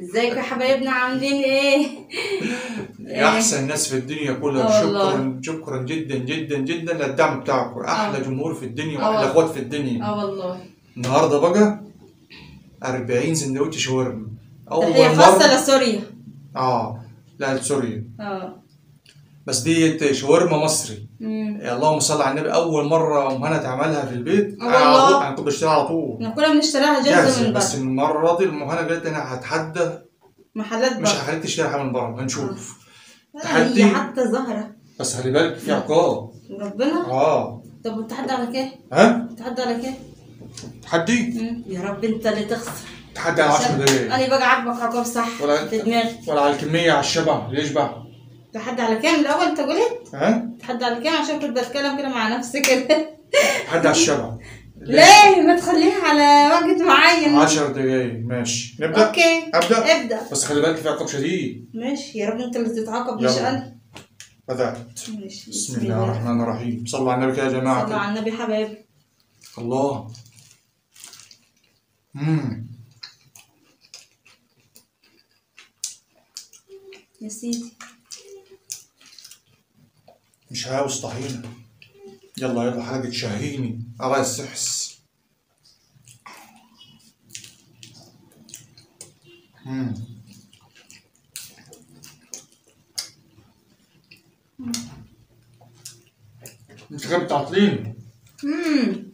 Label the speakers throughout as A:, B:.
A: ازيكم يا حبايبنا عاملين ايه؟
B: يا احسن ناس في الدنيا كلها
A: آه والله.
B: شكرا شكرا جدا جدا جدا للدعم بتاعكم احلى
A: آه.
B: جمهور في الدنيا
A: آه.
B: واحلى اخوات في الدنيا
A: اه والله
B: النهارده بقى 40 سندوتش شاورما
A: تحية
B: اول
A: خاصة
B: مره
A: لسوريا
B: اه لا سوري
A: اه
B: بس ديت شاورما مصري
A: مم.
B: اللهم صل على النبي اول مره ام هنا تعملها في البيت
A: آه
B: انا على
A: والله.
B: طول انا كنت بشتريها على طول
A: احنا كنا بنشتريها جاهزة
B: جاهزه
A: من
B: بس
A: بره
B: المره دي ام هنا قالت انا هتحدى
A: محلات
B: مش
A: بره
B: هخليك تشتري حاجه من بره هنشوف
A: لا،
B: تحدي.
A: هي حتى زهرة
B: بس خلي بالك في عقاب
A: ربنا
B: اه
A: طب وتحدى على كام؟
B: ها
A: تحدى على كام؟
B: تحدي
A: مم. يا رب انت اللي تخسر
B: تحدي على 10 دقايق
A: انا بقى عاجبك عقاب صح
B: ولا
A: في دماغي
B: ولا على الكمية على الشبع اللي يشبع
A: تحدى على كام الاول انت قلت؟
B: ها
A: تحدى على كام عشان كنت بتكلم كده مع نفسي كده
B: تحدي على الشبع
A: ليه ما تخليها على وقت معين
B: 10 دقايق ماشي نبدأ
A: اوكي
B: أبدأ
A: ابدا
B: بس خلي بالك في عقاب شديد
A: ماشي يا رب انت اللي تتعاقب مش
B: يلا.
A: انا
B: بدأت
A: ماشي
B: بسم الله الرحمن الرحيم صلوا على النبي كده يا
A: صلوا
B: جماعة
A: على النبي حبايبي
B: الله امم
A: يا سيدي
B: مش عاوز طحينة يلا يلا حاجة تشهيني الله يستحس امم انت كده بتعطليني
A: امم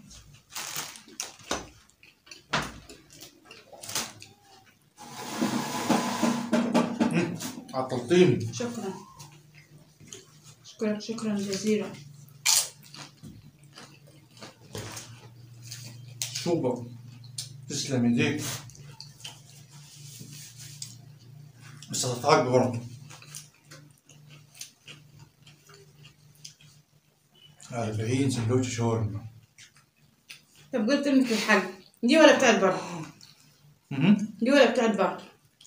B: عطلتيني
A: شكرا شكرا شكرا جزيلا
B: شوبة تسلم ايديك بس هتتعب برضه أربعين سندوتش شاورما
A: طب قلت كلمة الحاج دي ولا بتاعت بره؟
B: مهم.
A: دي ولا بتاعت بره؟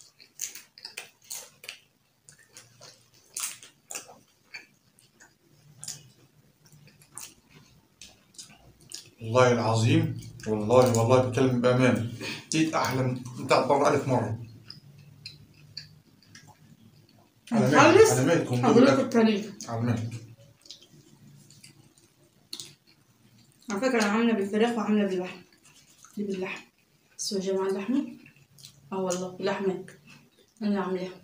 B: والله العظيم والله والله بتكلم بأمانة دي أحلى من بتاعت بره ألف مرة على مهلك
A: نخلص
B: على مهلك هم
A: هقول لك
B: دول
A: الطريقة
B: على مهلك
A: على فكرة أنا عاملة بالفراخ وعاملة باللحم دي باللحم بس يا جماعة اللحمة اه والله لحمة أنا اللي عاملاها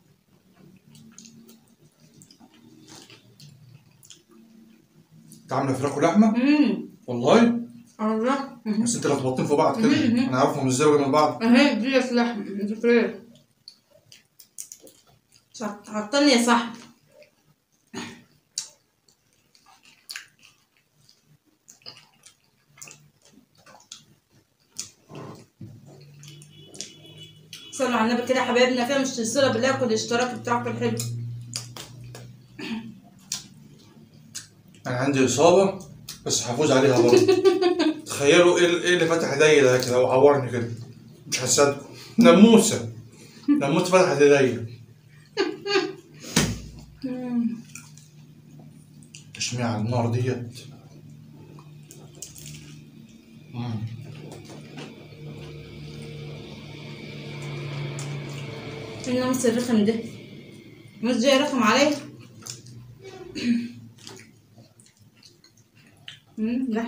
B: أنت عاملة فراخ ولحمة
A: امم
B: والله
A: الله مهم.
B: بس أنت لخبطتين في بعض كده
A: مهم.
B: أنا عارفهم إزاي من بعض
A: اهي دي لحم دي فراخ صح عطلني يا صاحبي صلوا على النبي كده يا حبايبنا كده مش تنسونا بالله الاشتراك بتاعكم الحلو
B: أنا عندي إصابة بس هفوز عليها برضه تخيلوا إيه إيه اللي فتح إيديا ده كده وعورني كده مش هصدقوا ناموسة ناموسة فتحت إيديا اشمعنى النار ديت مم.
A: فين النمس الرخم ده مش جاي رخم عليا مم، لا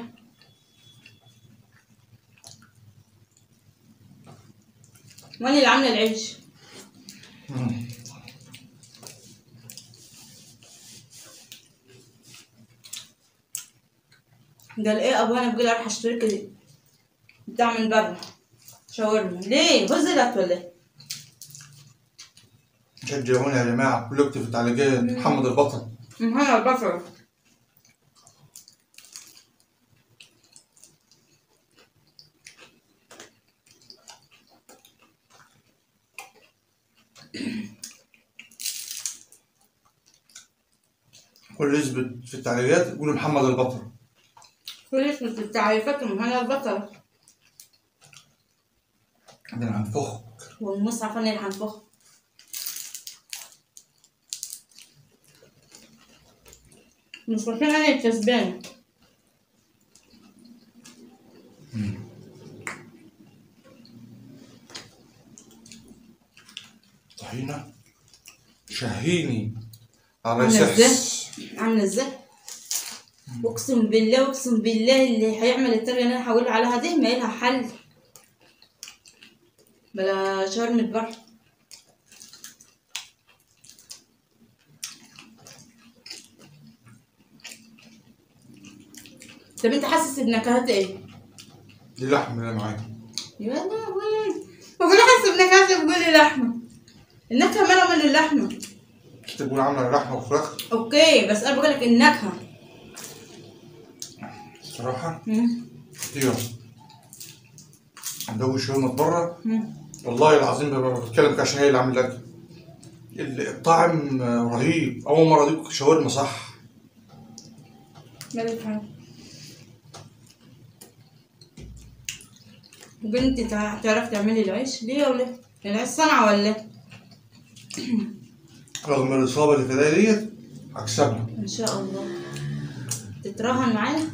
A: وانا اللي عامله العيش
B: مم.
A: قال ايه ابو انا بقول اروح اشتري كده بتاع من بره شاورما ليه غزلت ولا ايه
B: شجعوني يا جماعة كلكم في التعليقات محمد البطل
A: هنا البصل
B: كل يثبت في التعليقات يقولوا محمد البطل
A: كل اسم التعريفات من هنا البصل
B: عندنا هنفخ
A: والمصحف انا اللي هنفخ مش عشان انا الكسبانة
B: طحينة شهيني على
A: عاملة ازاي؟
B: سحس
A: عامله ازاي اقسم بالله اقسم بالله اللي هيعمل الطريقه اللي انا هقول عليها دي ما لها حل بلا شرم البحر طب انت حاسس بنكهات ايه؟
B: دي لحمة اللي معايا
A: يا لهوي المفروض حاسس بنكهات بتقولي لحمه النكهه مالها من اللحمه
B: انت تقول عاملة لحمة وفراخ
A: اوكي بس انا بقولك النكهه
B: الصراحة
A: مم.
B: خطيرة ندوش يوم بره
A: مم.
B: والله العظيم ببقى بتكلم كده عشان هي اللي عامل الاكل الطعم رهيب اول مره ادوق شاورما صح
A: مالك حاجة وبنتي تع- تعرف تعملي العيش ليه ولا إيه؟ العيش صنعة ولا إيه؟
B: رغم الاصابه اللي في ايديا ديت هكسبها
A: ان شاء الله تتراهن معانا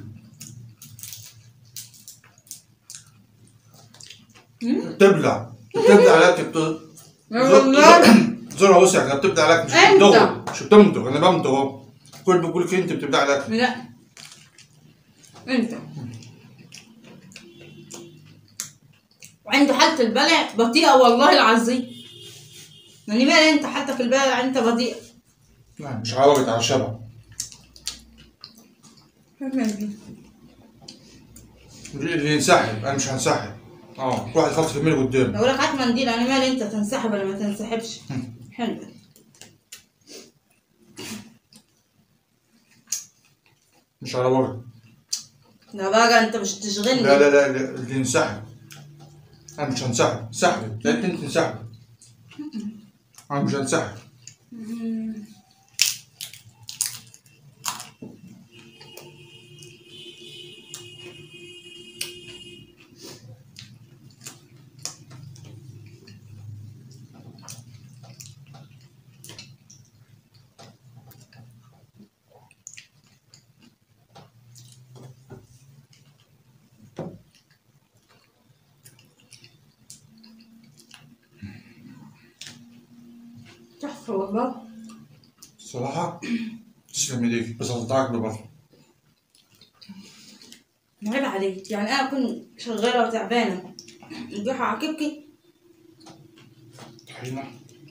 A: مم؟
B: بتبلع بتبلع الاكل بت...
A: والله
B: زورها وسع كده بتبلع الاكل مش
A: أنت.
B: بتمضغ مش بتمضغ انا بمضغ اهو كل بيقول لك انت بتبلع الاكل
A: لا انت وعنده حالة البلع بطيئة والله العظيم يعني بقى انت حتى في البلع انت بطيء
B: لا، مش عوجت على الشبع اللي ينسحب انا مش هنسحب اه كل واحد يخلص يرميني قدامي
A: لو لك هات منديل انا مالي انت تنسحب ولا ما تنسحبش حلو
B: مش على ورق
A: ده بقى انت مش تشغلني
B: لا لا لا لا، اللي ينسحب انا مش هنسحب سحب لا انت تنسحب انا مش هنسحب
A: مم. تحفة والله
B: الصراحة تسلم ايديك بس هتتعاقب برضه
A: عيب عليك يعني انا اكون شغالة وتعبانة نجي اعاقبكي
B: طحينة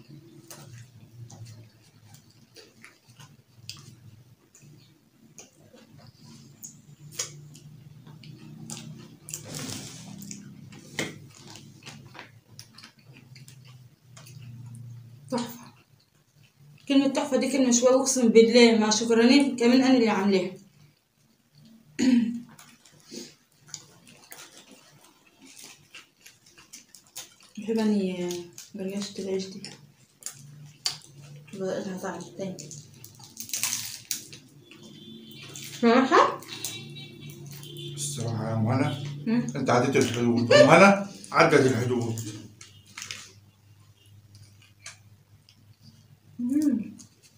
A: تحفة كلمة تحفة دي كلمة شوية أقسم بالله مع شكرانين كمان أنا اللي عاملاها بحب أني برياشة العيش دي بقيتها طعم تاني صراحة
B: الصراحة يا مهنا
A: مم.
B: انت عديت الحدود مهنا عدت الحدود
A: مم.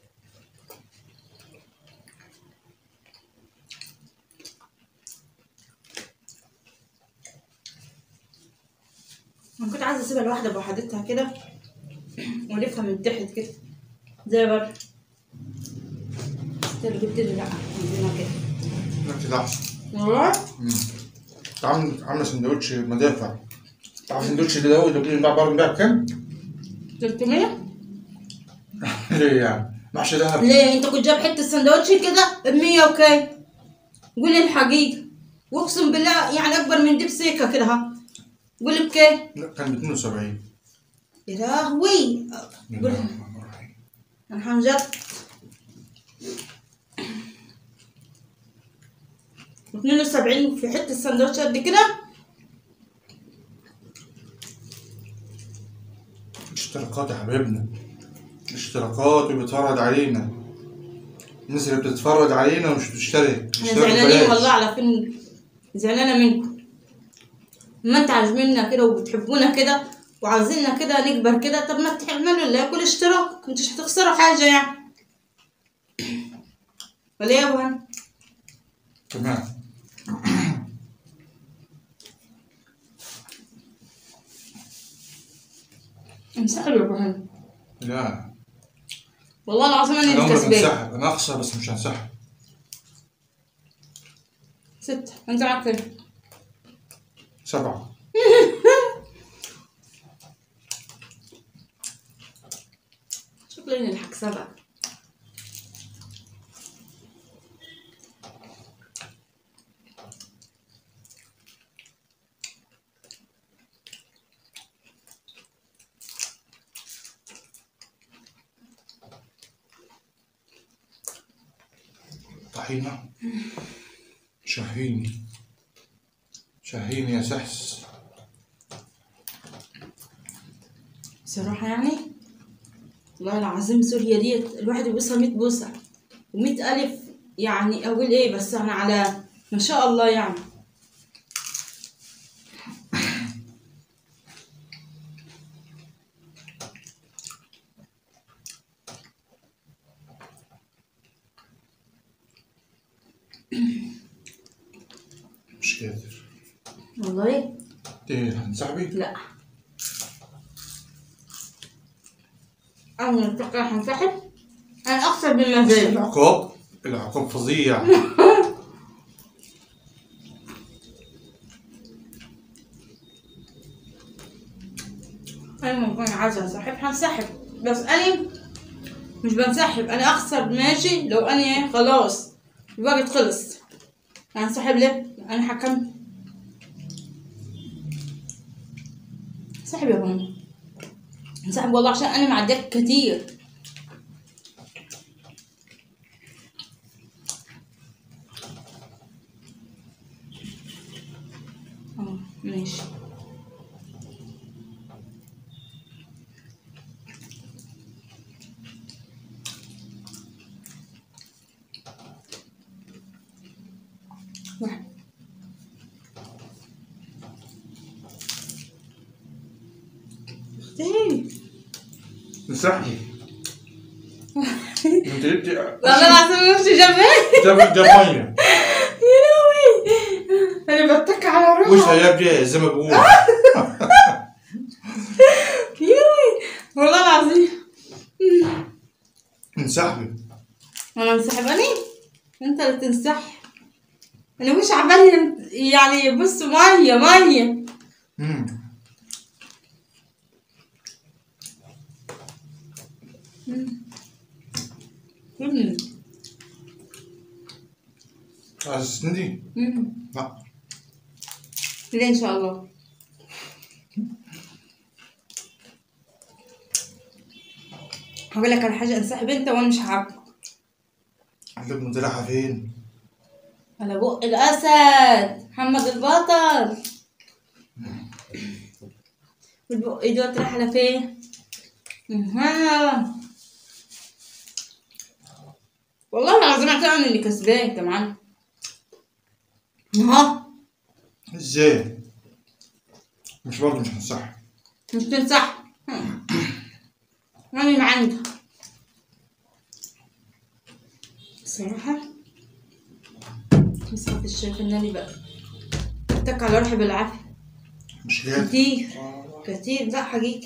A: انا كنت عايزه اسيبها لوحدها بوحدتها كده والفها من تحت كده زي بره بس اللي قلت لي لا عندنا كده
B: لا كده احسن
A: والله
B: مم. انت عامل عامله سندوتش مدافع تعرف السندوتش ده هو اللي بينباع بره بينباع بكام؟
A: 300
B: ليه يعني؟ محشي دهب
A: ليه انت كنت جايب حته سندوتش كده ب 100 وكام قولي الحقيقه واقسم بالله يعني اكبر من دي بسيكه كده ها قولي بكام
B: لا كان ب 72
A: يا لهوي
B: بسم
A: قول
B: الله الرحمن الرحيم
A: انا حنجت اتنين وسبعين في حتة سندوتش قد كده
B: اشتراكات يا حبايبنا اشتراكات وبيتفرج علينا الناس اللي بتتفرج علينا ومش بتشترك
A: احنا
B: اشترك
A: زعلانين
B: ببلاش.
A: والله على فيلم زعلانة منكم ما انت عازميننا كده وبتحبونا كده وعاوزيننا كده نكبر كده طب ما تعملوا اللي ياكل اشتراك انتوا مش هتخسروا حاجة يعني ولا ايه يا ابو هنا؟
B: تمام
A: امسحوا يا ابو هنا
B: لا
A: والله العظيم انا
B: انا
A: اللي
B: عمري
A: كسبان
B: بنسحب انا اخسر بس مش هنسحب
A: ستة انت معاك كام؟
B: سبعة
A: شكلي اني اللي هكسبك
B: طحينة شهيني شهيني يا سحس
A: بصراحة يعني والله العظيم سوريا ديت الواحد يبوسها مية بوسة ومية ألف يعني أقول إيه بس أنا على ما شاء الله يعني
B: مش قادر
A: والله
B: ايه هنسحبي
A: لا أنا نتقى هنسحب أنا أخسر بالمزاج
B: العقاب العقاب فظيع
A: أنا ممكن عايزة أنسحب هنسحب بس أنا مش بنسحب أنا أخسر ماشي لو أنا خلاص الوقت خلص هنسحب ليه؟ أنا حكمت انسحب يا ماما انسحب والله عشان أنا معديك كتير اه ماشي واحد اختي
B: انسحبي انت جبتي
A: والله العظيم مش جنبي
B: جاب جاب ميه
A: يا لهوي انا بتك على روحي
B: وش يا ابني زي ما بقول
A: يا لهوي والله العظيم
B: انسحبي
A: انا انسحب انا انت اللي تنسحب انا مش عبالي يعني بص ميه ميه
B: امم
A: مم.
B: عايز تسندي؟
A: مم.
B: لا
A: ليه ان شاء الله هقول لك على حاجه انسحب انت وانا مش هعاقبك
B: اللبنة دراعها فين؟
A: على بق الاسد محمد البطل والبق دوت راح على فين مها. والله العظيم اعتبر اني كسبان انت معانا ها
B: ازاي؟ مش برضه مش هنسحب
A: مش تنسحب انا اللي عندها صراحة مسحة الشايف انني بقى اتك على روحي بالعافية
B: مش قادر
A: كتير كتير لا حقيقي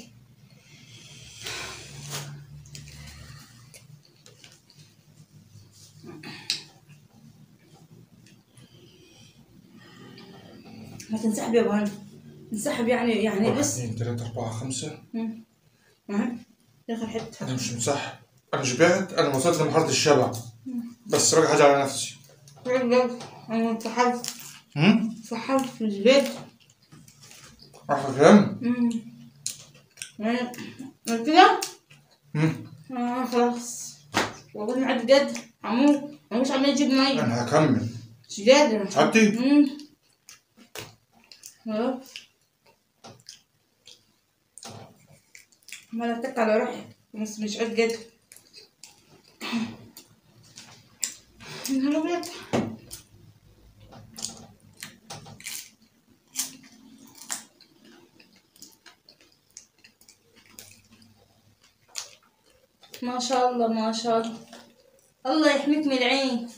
A: ما تنسحب يا بهنا انسحب يعني يعني
B: واحد
A: بس
B: اثنين ثلاثة أربعة خمسة
A: مم. أها. اخر حتة
B: أنا مش منسحب أنا شبعت أنا وصلت لمرحلة الشبع بس راجع حاجة على نفسي
A: بجد انا انسحبت
B: هم؟
A: انسحبت مش بيت
B: عارفة كام؟
A: مم. يعني قلت كده
B: هم؟
A: آه خلاص والله ما عاد جد عمو انا مش عمال اجيب ميه
B: أنا هكمل
A: مش قادر
B: حبتي؟
A: مم. خلاص عمال اتك على روحي بس مش قد جد يا نهار أبيض. ما شاء الله ما شاء الله الله يحميك من العين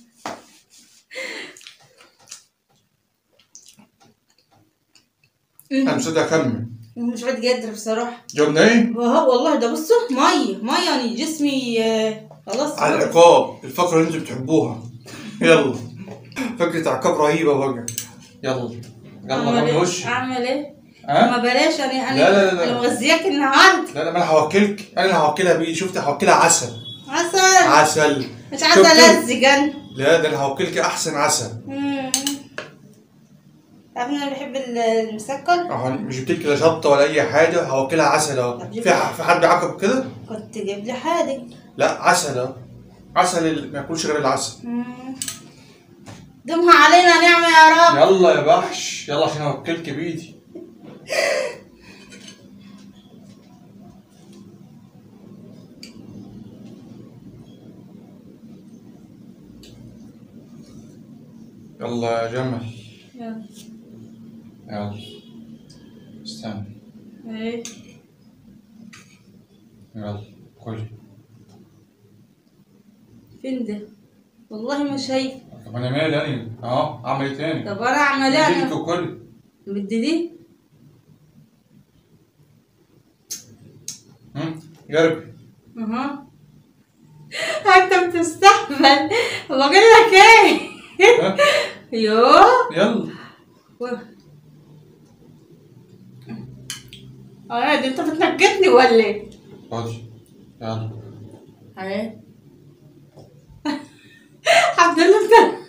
B: أنا مصدق أكمل
A: مش عاد قادر بصراحة
B: جبنا ايه؟
A: وهو والله ده بصوا مية مية يعني جسمي آه، خلاص
B: على العقاب الفقرة اللي انتوا بتحبوها يلا فكرة عقاب رهيبة بقى يلا يلا
A: أعمل
B: رمي
A: إيه؟
B: وشي
A: أعمل إيه؟
B: ها؟
A: ما بلاش أنا أنا
B: لا، لا، لا، لا.
A: أنا مغذياك النهاردة
B: لا لا ما انا هوكلك انا اللي هوكلها بيه شفت هوكلها عسل
A: عسل
B: عسل
A: مش عايزة
B: شفت؟
A: ألزق أنا
B: لا ده انا هوكلك احسن عسل
A: مم. تعرف إن أنا بحب ال- المسكر
B: اهو مش جبت لك لا شطه ولا اي حاجه هوكلها عسل اهو
A: طب جيب
B: في ح- في حد عقب كده
A: كنت تجيب لي حادق
B: لا عسل اهو عسل اللي ما ياكلوش غير العسل
A: مم. دمها علينا نعمة يا رب
B: يلا يا بحش يلا عشان اوكلك بايدي يلا يا جمل
A: يلا.
B: يلا استنى
A: إيه.
B: يلا كل
A: فين ده؟ والله ما شايف
B: طب انا مالي انا اهو اعمل ايه تاني
A: طب أنا أعمل إيه
B: اديك
A: أنا؟
B: وكل
A: بدي دي؟
B: هم؟ جربي
A: اها انت بتستهبل بقول لك ايه
B: ها؟
A: يوه
B: يلا
A: و- اه دي انت بتنكتني ولا ايه؟
B: خدي يلا
A: ايه الحمد لله انت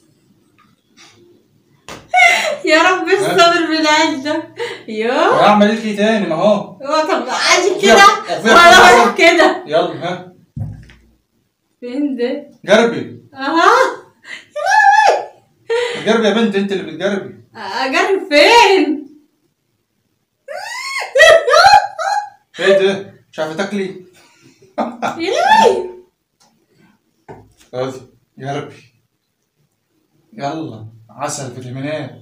A: يا رب الصبر بالعين ده يوه
B: اعمل ايه تاني ما هو
A: هو طب عادي
B: فيها-
A: كده
B: فيها
A: ولا
B: حاجة.
A: اروح كده
B: يلا ها
A: فين ده؟
B: جربي
A: اها يا لهوي
B: جربي يا بنت انت اللي بتجربي
A: اجرب فين؟
B: ايه ده مش عارفه تاكلي
A: يا لهوي
B: خدي جربي يلا عسل فيتامينات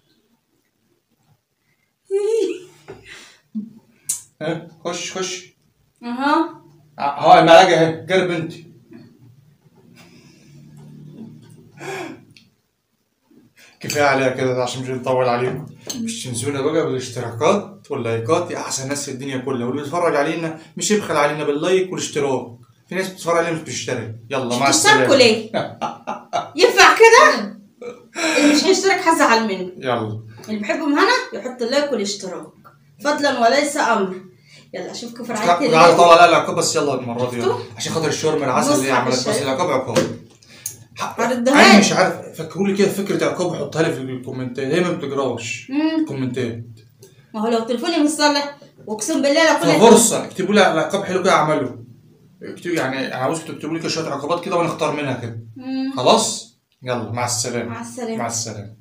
B: ها خش خش
A: اها
B: اه المعلقه اهي جرب انت كفايه عليها كده عشان مش نطول عليكم مش تنسونا بقى بالاشتراكات واللايكات يا احسن ناس في الدنيا كلها واللي بيتفرج علينا مش يبخل علينا باللايك والاشتراك في ناس بتتفرج علينا مش بتشترك يلا مع
A: تشتركوا
B: السلامه
A: ليه؟ ينفع كده؟ اللي مش هيشترك هزعل منه
B: يلا
A: اللي بيحبهم هنا يحط اللايك والاشتراك فضلا وليس امر يلا اشوفكم في رعايه
B: تعالى
A: الله
B: طلع لا العقاب بس يلا المره دي يلا
A: شفتوا؟
B: عشان خاطر الشاورما العسل اللي هي
A: نص
B: عملت بس
A: الشاي.
B: العقاب عقاب
A: هردها
B: انا مش عارف فكروا لي كده فكره عقاب حطها لي في الكومنتات هي ما بتقراش
A: مم.
B: كومنتات
A: ما هو لو تليفوني مش صالح واقسم بالله لو كل
B: ففرصه اكتبوا لي على عقاب حلو كده اعمله اكتبوا يعني انا عاوزكم تكتبوا لي كده شويه عقابات كده وانا اختار منها كده
A: مم.
B: خلاص يلا مع السلامه
A: مع السلامه
B: مع السلامه